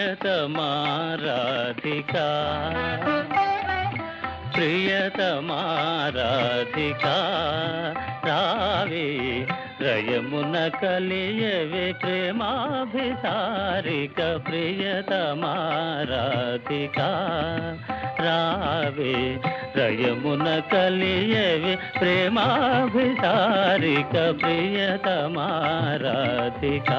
ప్రియతమా రాధికా ప్రియతమా రాధికా రావే రయమున కలియవే ప్రేమాభిసారిక ప్రియతమా రాధికా రావే రయమున కలియవే ప్రేమాభిసారిక ప్రియతమా రాధికా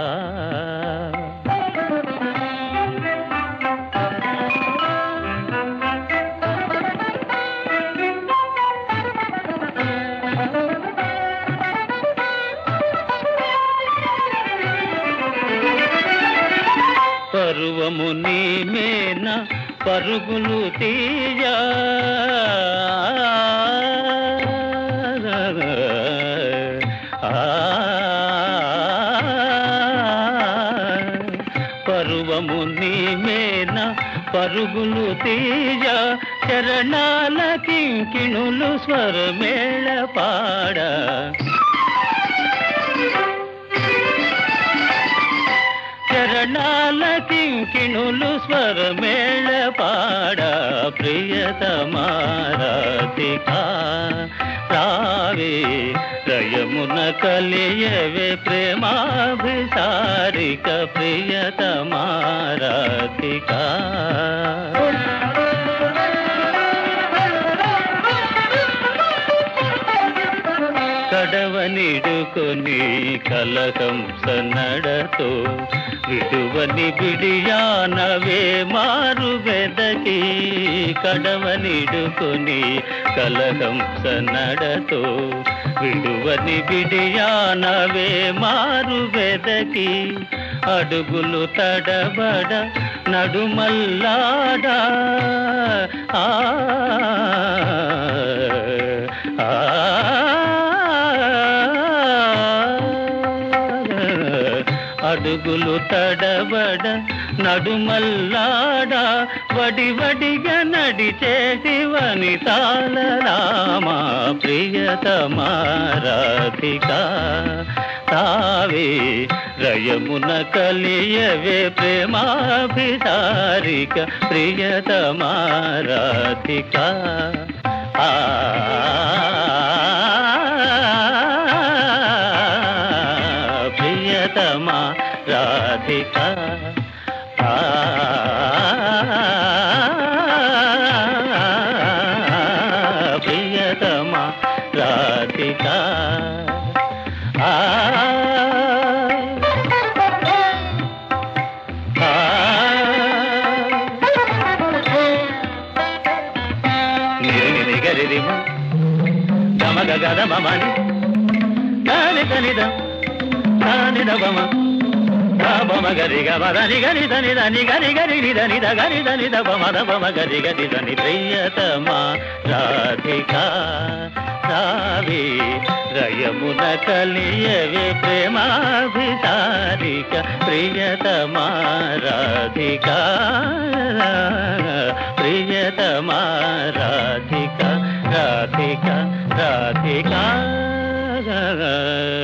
పరువము నీ మేన పరుగులు తీయ పరువము నీ మేన పరుగులు తీయ చరణాల కింకిణులు స్వరమేళ పాడ చరణాల కింకిణులు స్వరమేళ పాడ ప్రియతమారాధికా రావే రయమున కలియవే ప్రేమాభిసారిక ప్రియతమారాధికా కడవనిడుకొని కలకంస నడతో విడువని బిడియానవే మారు వెదకి కడవనిడుకొని కలకంస నడతో విడువని బిడియానవే మారు వెదకి అడుగులు తడబడ నడుమల్లాడా ఆ ఆ అడుగులు తడబడ నడుమల్లాడ వడి వడిగా నడిచేసి వనితాల రామా ప్రియతమా రాధికా తావే రయమున కలియవే ప్రేమాభిసారిక ప్రియతమా రాధికా ఆ ప్రియతమా రాధికా ఆ ప్రియతమా రాధికా ఆ నిరి గరిరిమ గమ గద మమని గాని తనిద గాని దమ బమ గరి గమ దని గని దని దని గరి గరి ని దని ద గని దని ద బమ ద బమ గరి గరి దని ప్రియతమా రాధికా రావే రయమున కలియవే ప్రేమాభిసారిక ప్రియతమా రాధికా ప్రియతమా రాధిక రాధిక రాధికా